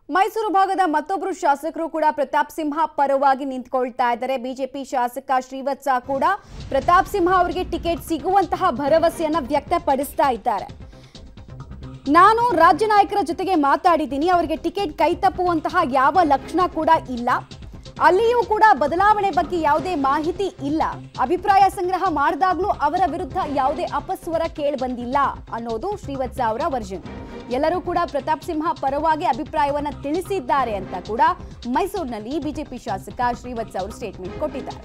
ಮೈಸೂರು ಭಾಗದ ಮತ್ತೊಬ್ಬರು ಶಾಸಕರು ಕೂಡ ಪ್ರತಾಪ್ ಸಿಂಹ ಪರವಾಗಿ ನಿಂತ್ಕೊಳ್ತಾ ಇದ್ದಾರೆ ಬಿಜೆಪಿ ಶಾಸಕ ಶ್ರೀವತ್ಸ ಕೂಡ ಪ್ರತಾಪ್ ಸಿಂಹ ಅವರಿಗೆ ಟಿಕೆಟ್ ಸಿಗುವಂತಹ ಭರವಸೆಯನ್ನ ವ್ಯಕ್ತಪಡಿಸ್ತಾ ಇದ್ದಾರೆ ನಾನು ರಾಜ್ಯ ನಾಯಕರ ಜೊತೆಗೆ ಮಾತಾಡಿದ್ದೀನಿ ಅವರಿಗೆ ಟಿಕೆಟ್ ಕೈ ತಪ್ಪುವಂತಹ ಯಾವ ಲಕ್ಷಣ ಕೂಡ ಇಲ್ಲ ಅಲ್ಲಿಯೂ ಕೂಡ ಬದಲಾವಣೆ ಬಗ್ಗೆ ಯಾವುದೇ ಮಾಹಿತಿ ಇಲ್ಲ ಅಭಿಪ್ರಾಯ ಸಂಗ್ರಹ ಮಾಡಿದಾಗ್ಲೂ ಅವರ ವಿರುದ್ಧ ಯಾವುದೇ ಅಪಸ್ವರ ಕೇಳಿಬಂದಿಲ್ಲ ಅನ್ನೋದು ಶ್ರೀವತ್ಸ ಅವರ ವರ್ಜನ್ ಎಲ್ಲರೂ ಕೂಡ ಪ್ರತಾಪ್ ಸಿಂಹ ಪರವಾಗಿ ಅಭಿಪ್ರಾಯವನ್ನ ತಿಳಿಸಿದ್ದಾರೆ ಅಂತ ಕೂಡ ಮೈಸೂರಿನಲ್ಲಿ ಬಿಜೆಪಿ ಶಾಸಕ ಶ್ರೀವತ್ಸ ಅವರು ಸ್ಟೇಟ್ಮೆಂಟ್ ಕೊಟ್ಟಿದ್ದಾರೆ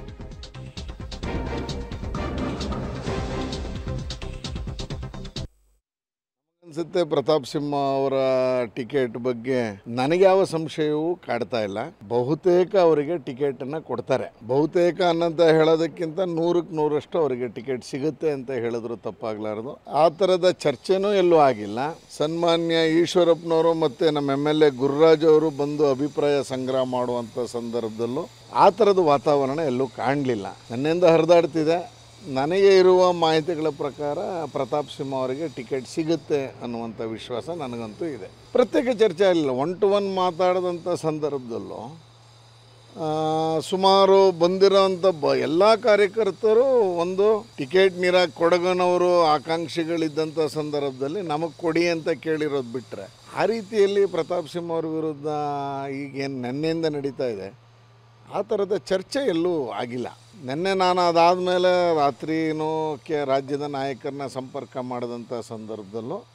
ಅನ್ಸುತ್ತೆ ಪ್ರತಾಪ್ ಸಿಂಹ ಅವರ ಟಿಕೆಟ್ ಬಗ್ಗೆ ನನಗೆ ಯಾವ ಸಂಶಯವೂ ಕಾಡ್ತಾ ಇಲ್ಲ ಬಹುತೇಕ ಅವರಿಗೆ ಟಿಕೆಟನ್ನು ಕೊಡ್ತಾರೆ ಬಹುತೇಕ ಅನ್ನಂತ ಹೇಳೋದಕ್ಕಿಂತ ನೂರಕ್ಕೆ ನೂರಷ್ಟು ಅವರಿಗೆ ಟಿಕೆಟ್ ಸಿಗುತ್ತೆ ಅಂತ ಹೇಳಿದ್ರು ತಪ್ಪಾಗಲಾರದು ಆ ಥರದ ಚರ್ಚೆನೂ ಎಲ್ಲೂ ಆಗಿಲ್ಲ ಸನ್ಮಾನ್ಯ ಈಶ್ವರಪ್ಪನವರು ಮತ್ತು ನಮ್ಮ ಎಮ್ ಎಲ್ ಎ ಗುರುರಾಜ್ ಅವರು ಬಂದು ಅಭಿಪ್ರಾಯ ಸಂಗ್ರಹ ಮಾಡುವಂಥ ಸಂದರ್ಭದಲ್ಲೂ ಆ ಥರದ ವಾತಾವರಣ ಎಲ್ಲೂ ಕಾಣಲಿಲ್ಲ ನನ್ನಿಂದ ಹರಿದಾಡ್ತಿದೆ ನನಗೆ ಇರುವ ಮಾಹಿತಿಗಳ ಪ್ರಕಾರ ಪ್ರತಾಪ್ ಸಿಂಹ ಅವರಿಗೆ ಟಿಕೆಟ್ ಸಿಗುತ್ತೆ ಅನ್ನುವಂಥ ವಿಶ್ವಾಸ ನನಗಂತೂ ಇದೆ ಪ್ರತ್ಯೇಕ ಚರ್ಚೆ ಆಗಲಿಲ್ಲ ಒನ್ ಟು ಒನ್ ಮಾತಾಡಿದಂಥ ಸಂದರ್ಭದಲ್ಲೂ ಆ, ಸುಮಾರು ಬಂದಿರೋಂಥ ಬ ಎಲ್ಲ ಕಾರ್ಯಕರ್ತರು ಒಂದು ಟಿಕೆಟ್ ನೀರ ಕೊಡಗನವರು ಆಕಾಂಕ್ಷಿಗಳಿದ್ದಂಥ ಸಂದರ್ಭದಲ್ಲಿ ನಮಗೆ ಕೊಡಿ ಅಂತ ಕೇಳಿರೋದು ಬಿಟ್ಟರೆ ಆ ರೀತಿಯಲ್ಲಿ ಪ್ರತಾಪ್ ಸಿಂಹ ಅವ್ರ ವಿರುದ್ಧ ಈಗೇನು ನೆನ್ನೆಯಿಂದ ನಡೀತಾ ಇದೆ ಆ ಥರದ ಚರ್ಚೆ ಎಲ್ಲೂ ಆಗಿಲ್ಲ ನಿನ್ನೆ ನಾನು ಅದಾದಮೇಲೆ ರಾತ್ರಿನೂ ಕೆ ರಾಜ್ಯದ ನಾಯಕರನ್ನ ಸಂಪರ್ಕ ಮಾಡಿದಂಥ ಸಂದರ್ಭದಲ್ಲೂ